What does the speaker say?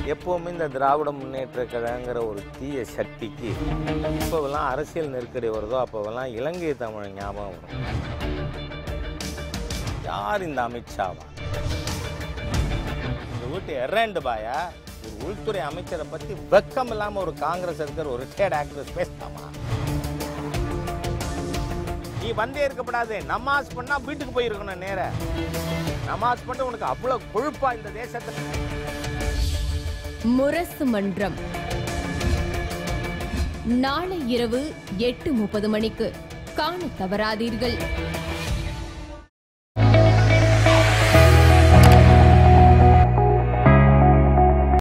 எப்பவுமே இந்த திராவிட முன்னேற்ற கழகங்கிற ஒரு தீய சக்திக்கு இப்போவெல்லாம் அரசியல் நெருக்கடி வருதோ அப்போவெல்லாம் இலங்கை தமிழ் ஞாபகம் வரும் யார் இந்த அமித்ஷாவா இந்த வீட்டு எரண்டு பாயா ஒரு உள்துறை அமைச்சரை பத்தி வெக்கம் இல்லாம ஒரு காங்கிரஸ் இருக்கிற ஒரு ரிட்டையர்ட் ஆக்ட்ரஸ் பேசலாமா நீ வந்தே இருக்கப்படாது நமாஸ் பண்ணா வீட்டுக்கு போயிருக்கணும் நேர நமாஸ் பண்ண உனக்கு அவ்வளவு கொழுப்பா இந்த தேசத்துல முரசு மன்றம் நாளை இரவு எட்டு முப்பது மணிக்கு காண தவறாதீர்கள்